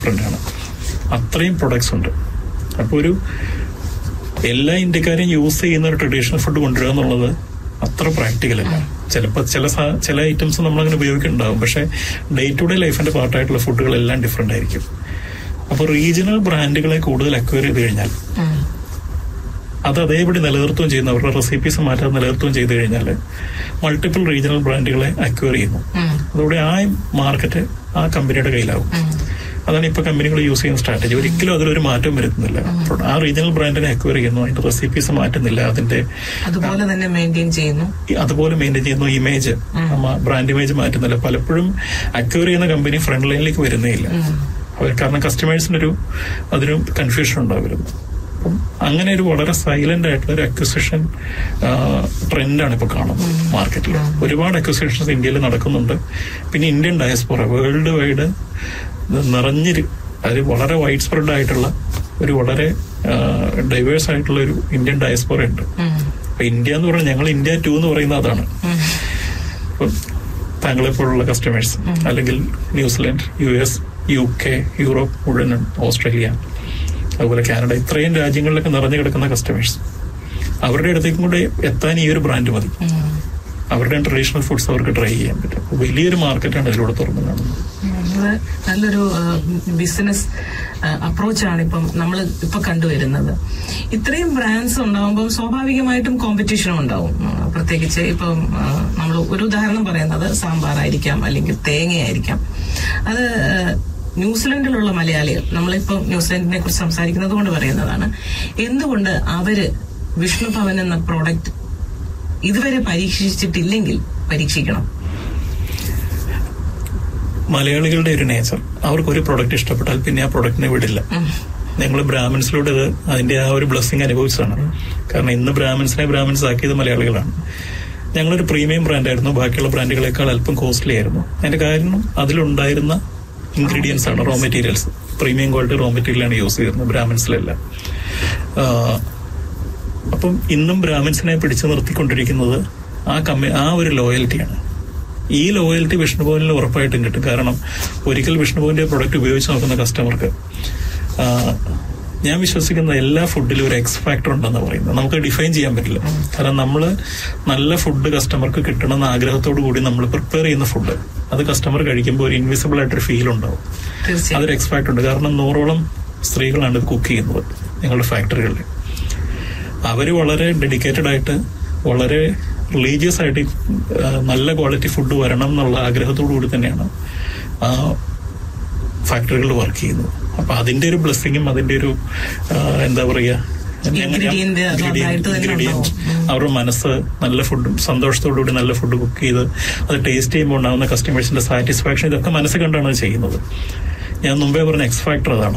Different ആണ് അത്രയും products ഉണ്ട് അപ്പോൾ ഒരു എല്ലാ ഇന്ത്യക്കാരും യൂസ് ചെയ്യുന്ന ഒരു ട്രഡീഷണൽ ഫുഡ് കൊണ്ടുവരിക എന്നുള്ളത് അത്ര പ്രാക്ടിക്കൽ അല്ല ചിലപ്പോൾ ചില സാ- ചില ഐറ്റംസ് നമ്മൾ അങ്ങനെ ഉപയോഗിക്കുന്നുണ്ടാവും പക്ഷെ ഡേ ടു ഡേ ലൈഫിന്റെ പാർട്ടായിട്ടുള്ള ഫുഡുകളെല്ലാം ഡിഫറെന്റ് ആയിരിക്കും അപ്പോൾ റീജിയണൽ ബ്രാൻഡുകളെ കൂടുതൽ അക്വയർ ചെയ്ത് കഴിഞ്ഞാൽ ഉം. അത് അതേപടി നിലനിർത്തുകയും ചെയ്യുന്നു അവരുടെ റെസിപ്പീസ് മാറ്റാതെ നിലനിർത്തുകയും ചെയ്തു കഴിഞ്ഞാൽ മൾട്ടിപ്പിൾ റീജിയണൽ ബ്രാൻഡുകളെ അക്വയർ ചെയ്യുന്നു ഉം. അതോടെ ആ മാർക്കറ്റ് ആ കമ്പനിയുടെ കയ്യിലാവും ഉം. അതാണ് ഇപ്പൊ കമ്പനികൾ യൂസ് ചെയ്യുന്ന സ്ട്രാറ്റജി ഒരിക്കലും അതിലൊരു മാറ്റം വരുത്തുന്നില്ല ആ റീജിയണൽ ബ്രാൻഡിനെ അക്വയർ ചെയ്യുന്നു അതിന്റെ റെസിപ്പീസ് മാറ്റുന്നില്ല അതിന്റെ അതുപോലെ തന്നെ മെയിൻറ്റെയിൻ ചെയ്യുന്നു ഈ അതുപോലെ മെയിൻറ്റെയിൻ ചെയ്യുന്നു ഇമേജ് ബ്രാൻഡ് ഇമേജ് മാറ്റുന്നില്ല പലപ്പോഴും അക്വയർ ചെയ്യുന്ന കമ്പനി ഫ്രണ്ട് ലൈനിലേക്ക് വരുന്നേ ഇല്ല ഉം. അവർ കാരണം കസ്റ്റമേഴ്സിനൊരു അതിന് കൺഫ്യൂഷൻ ഉണ്ടാവരുന്നു അപ്പം അങ്ങനെ ഒരു വളരെ സൈലന്റ് ആയിട്ടുള്ള ഒരു അക്വിസിഷൻ ട്രെൻഡാണ് ഇപ്പൊ കാണുന്നത് മാർക്കറ്റിൽ ഒരുപാട് അക്വിസിഷൻസ് ഇന്ത്യയിൽ നടക്കുന്നുണ്ട് പിന്നെ ഇന്ത്യൻ ഡയസ്പോറ വേൾഡ് വൈഡ് നിറഞ്ഞിരി അത് വളരെ വൈഡ് സ്പ്രെഡ് ആയിട്ടുള്ള ഒരു വളരെ ഡൈവേഴ്സ് ആയിട്ടുള്ള ഒരു ഇന്ത്യൻ ഡയസ്പോറ ഉണ്ട് ഉം. അപ്പൊ ഇന്ത്യ എന്ന് പറഞ്ഞാൽ ഞങ്ങൾ ഇന്ത്യ ടു എന്ന് പറയുന്ന അതാണ് ഉം. ഇപ്പം താങ്കളെ പോലുള്ള കസ്റ്റമേഴ്സ് അല്ലെങ്കിൽ New Zealand U S U K Europe മുഴുവൻ ഓസ്ട്രേലിയ അതുപോലെ കാനഡ ഇത്രയും രാജ്യങ്ങളിലൊക്കെ നിറഞ്ഞു കിടക്കുന്ന കസ്റ്റമേഴ്സ് അവരുടെ അടുത്തേക്കും കൂടെ എത്താൻ ഈ ഒരു ബ്രാൻഡ് മതി ഉം. അവരുടെ ട്രഡീഷണൽ ഫുഡ്സ് അവർക്ക് ട്രൈ ചെയ്യാൻ പറ്റും അപ്പൊ വലിയൊരു മാർക്കറ്റാണ് ഇതിലൂടെ തുറന്നു കാണുന്നത് വളരെ നല്ലൊരു ബിസിനസ് അപ്രോച്ചാണ് ഇപ്പം നമ്മൾ ഇപ്പൊ കണ്ടുവരുന്നത് ഇത്രയും ബ്രാൻഡ്സ് ഉണ്ടാവുമ്പോൾ സ്വാഭാവികമായിട്ടും കോമ്പറ്റീഷനും ഉണ്ടാവും ആ, പ്രത്യേകിച്ച് ഇപ്പം നമ്മൾ ഒരു ഉദാഹരണം പറയുന്നത് സാമ്പാറായിരിക്കാം അല്ലെങ്കിൽ തേങ്ങയായിരിക്കാം അത് ആ, ന്യൂസിലൻഡിലുള്ള മലയാളികൾ നമ്മളിപ്പോൾ ന്യൂസിലൻഡിനെ കുറിച്ച് സംസാരിക്കുന്നത് കൊണ്ട് പറയുന്നതാണ് എന്തുകൊണ്ട് അവര് വിഷ്ണു ഭവൻ എന്ന പ്രോഡക്റ്റ് ഇതുവരെ പരീക്ഷിച്ചിട്ടില്ലെങ്കിൽ പരീക്ഷിക്കണം മലയാളികളുടെ ഒരു നേച്ചർ അവർക്ക് ഒരു പ്രൊഡക്റ്റ് ഇഷ്ടപ്പെട്ടാൽ പിന്നെ ആ പ്രൊഡക്റ്റിനെ വിടില്ല ഞങ്ങൾ ബ്രാഹ്മിൻസിലൂടെ ഇത് അതിന്റെ ആ ഒരു ബ്ലെസ്സിങ് അനുഭവിച്ചതാണ് കാരണം ഇന്ന് ബ്രാഹ്മിൻസിനെ ബ്രാഹ്മിൻസ് ആക്കിയത് മലയാളികളാണ് ഞങ്ങളൊരു പ്രീമിയം ബ്രാൻഡായിരുന്നു ബാക്കിയുള്ള ബ്രാൻഡുകളെക്കാൾ അല്പം കോസ്റ്റ്ലി ആയിരുന്നു അതിന്റെ കാരണം അതിലുണ്ടായിരുന്ന ഇൻഗ്രീഡിയൻസ് ആണ് raw materials premium quality raw മെറ്റീരിയലാണ് യൂസ് ചെയ്തിരുന്നത് ബ്രാഹ്മിൻസിലല്ല ആഹ് അപ്പം ഇന്നും ബ്രാഹ്മിൻസിനെ പിടിച്ചു നിർത്തിക്കൊണ്ടിരിക്കുന്നത് ആ കമ്മി ആ ഒരു ലോയൽറ്റിയാണ് ഈ ലോയൽറ്റി വിഷ്ണുഭവനിൽ ഉറപ്പായിട്ടും കിട്ടും കാരണം ഒരിക്കൽ വിഷ്ണുഭവന്റെ പ്രൊഡക്റ്റ് ഉപയോഗിച്ച് നോക്കുന്ന കസ്റ്റമർക്ക് ഞാൻ വിശ്വസിക്കുന്ന എല്ലാ ഫുഡിലും ഒരു എക്സ് ഫാക്ടർ ഉണ്ടെന്ന് പറയുന്നത് നമുക്ക് ഡിഫൈൻ ചെയ്യാൻ പറ്റില്ല കാരണം നമ്മൾ നല്ല ഫുഡ് കസ്റ്റമർക്ക് കിട്ടണമെന്ന ആഗ്രഹത്തോടു കൂടി നമ്മൾ പ്രിപ്പയർ ചെയ്യുന്ന ഫുഡ് അത് കസ്റ്റമർ കഴിക്കുമ്പോൾ ഒരു ഇൻവിസിബിൾ ആയിട്ടൊരു ഫീൽ ഉണ്ടാവും തീർച്ചയായും അതൊരു എക്സ് ഫാക്ടർ ഉണ്ട് കാരണം നൂറോളം സ്ത്രീകളാണ് ഇത് കുക്ക് ചെയ്യുന്നത് ഞങ്ങളുടെ ഫാക്ടറികളിൽ അവര് വളരെ ഡെഡിക്കേറ്റഡ് ആയിട്ട് വളരെ റിലീജിയസ് ആയിട്ട് ആ, നല്ല ക്വാളിറ്റി ഫുഡ് വരണം എന്നുള്ള ആഗ്രഹത്തോടു കൂടി തന്നെയാണ് ആ ഫാക്ടറികളിൽ വർക്ക് ചെയ്യുന്നത് അപ്പൊ അതിന്റെ ഒരു ബ്ലെസ്സിങ്ങും അതിന്റെ ഒരു ആ, എന്താ പറയാ Ingredient അത് നന്നായിട്ട് തന്നെ ഇൻഗ്രീഡിയൻറ്റ് ഉണ്ടാവും. അവരുടെ മനസ്സ് നല്ല ഫുഡും സന്തോഷത്തോടു കൂടി നല്ല ഫുഡ് കുക്ക് ചെയ്ത് അത് ടേസ്റ്റ് ചെയ്യുമ്പോൾ ഉണ്ടാകുന്ന കസ്റ്റമേഴ്സിന്റെ സാറ്റിസ്ഫാക്ഷൻ ഇതൊക്കെ മനസ്സ് കണ്ടാണ് അത് ചെയ്യുന്നത് ഞാൻ മുമ്പേ പറഞ്ഞ എക്സ് ഫാക്ടർ അതാണ്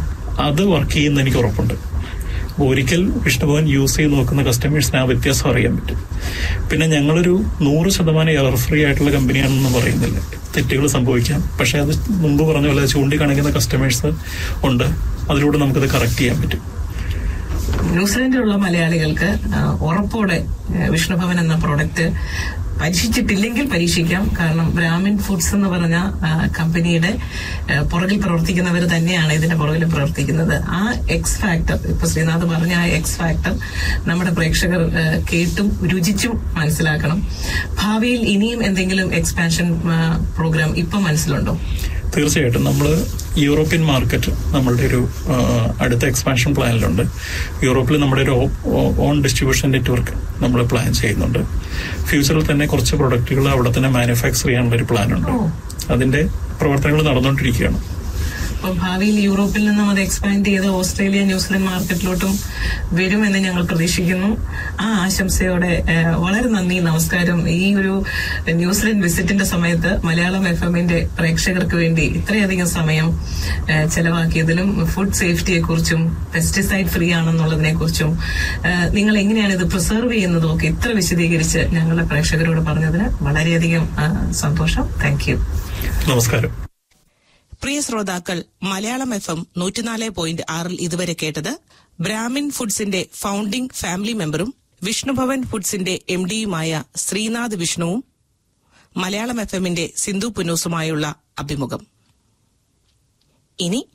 അത് വർക്ക് ചെയ്യുന്ന എനിക്ക് ഉറപ്പുണ്ട് അപ്പൊ ഒരിക്കൽ വിഷ്ണുഭവൻ യൂസ് ചെയ്ത് നോക്കുന്ന കസ്റ്റമേഴ്സിന് ആ വ്യത്യാസം അറിയാൻ പറ്റും പിന്നെ ഞങ്ങളൊരു നൂറ് ശതമാനം എറർ ഫ്രീ ആയിട്ടുള്ള കമ്പനിയാണെന്ന് പറയുന്നില്ല തെറ്റുകൾ സംഭവിക്കാം പക്ഷെ അത് മുമ്പ് പറഞ്ഞ പോലെ ചൂണ്ടിക്കാണിക്കുന്ന കസ്റ്റമേഴ്സ് ഉണ്ട് അതിലൂടെ നമുക്കത് കറക്റ്റ് ചെയ്യാൻ പറ്റും ന്യൂസിലൻഡിലുള്ള മലയാളികൾക്ക് ആ, ഉറപ്പോടെ ആ, വിഷ്ണുഭവൻ എന്ന പ്രോഡക്റ്റ് പരീക്ഷിച്ചിട്ടില്ലെങ്കിൽ പരീക്ഷിക്കാം കാരണം ബ്രാഹ്മിൻ ഫുഡ്സ് എന്ന് പറഞ്ഞ ആ, കമ്പനിയുടെ ആ, പുറകിൽ പ്രവർത്തിക്കുന്നവർ തന്നെയാണ് ഇതിന്റെ പുറകിൽ പ്രവർത്തിക്കുന്നത് ആ എക്സ് ഫാക്ടർ ഇപ്പൊ ശ്രീനാഥ് പറഞ്ഞ ആ എക്സ് ഫാക്ടർ നമ്മുടെ പ്രേക്ഷകർ ആ, കേട്ടും രുചിച്ചും മനസ്സിലാക്കണം ഭാവിയിൽ ഇനിയും എന്തെങ്കിലും എക്സ്പാൻഷൻ പ്രോഗ്രാം ഇപ്പൊ മനസ്സിലുണ്ടോ തീർച്ചയായിട്ടും നമ്മൾ യൂറോപ്യൻ മാർക്കറ്റ് നമ്മളുടെ ഒരു ആ, അടുത്ത എക്സ്പാൻഷൻ പ്ലാനിലുണ്ട് യൂറോപ്പിൽ നമ്മുടെ ഒരു ഓൺ ഡിസ്ട്രിബ്യൂഷൻ നെറ്റ്വർക്ക് നമ്മൾ പ്ലാൻ ചെയ്യുന്നുണ്ട് ഫ്യൂച്ചറിൽ തന്നെ കുറച്ച് പ്രൊഡക്റ്റുകൾ അവിടെ തന്നെ മാനുഫാക്ചർ ചെയ്യാനുള്ള ഒരു പ്ലാൻ ഉണ്ട് ഓ. അതിന്റെ പ്രവർത്തനങ്ങൾ നടന്നുകൊണ്ടിരിക്കുകയാണ് അപ്പൊ ഭാവിയിൽ യൂറോപ്പിൽ നിന്നും അത് എക്സ്പാൻഡ് ചെയ്ത് ഓസ്ട്രേലിയ ന്യൂസിലൻഡ് മാർക്കറ്റിലോട്ടും വരുമെന്ന് ഞങ്ങൾ പ്രതീക്ഷിക്കുന്നു ആ ആശംസയോടെ ഏഹ്, വളരെ നന്ദി നമസ്കാരം ഈ ഒരു ന്യൂസിലൻഡ് വിസിറ്റിന്റെ സമയത്ത് മലയാളം എഫ് എമ്മിന്റെ പ്രേക്ഷകർക്ക് വേണ്ടി ഇത്രയധികം സമയം ഏഹ്, ചെലവാക്കിയതിലും ഫുഡ് സേഫ്റ്റിയെ കുറിച്ചും പെസ്റ്റിസൈഡ് ഫ്രീ ആണെന്നുള്ളതിനെ കുറിച്ചും നിങ്ങൾ എങ്ങനെയാണ് ഇത് പ്രിസർവ് ചെയ്യുന്നതും ഒക്കെ ഇത്ര വിശദീകരിച്ച് ഞങ്ങളുടെ പ്രേക്ഷകരോട് പറഞ്ഞതിന് വളരെയധികം ആ, സന്തോഷം താങ്ക് യു നമസ്കാരം പ്രിയ ശ്രോതാക്കൾ മലയാളം എഫ് എം നൂറ്റിനാല് പോയിന്റ് ആറിൽ ഇതുവരെ കേട്ടത് ബ്രാഹ്മിൻ ഫുഡ്സിന്റെ ഫൗണ്ടിംഗ് ഫാമിലി മെമ്പറും വിഷ്ണുഭവൻ ഫുഡ്സിന്റെ എം ഡിയുമായ ശ്രീനാഥ് വിഷ്ണുവും മലയാളം എഫ് എമ്മിന്റെ സിന്ധു പുനൂസുമായുള്ള അഭിമുഖം ഇനി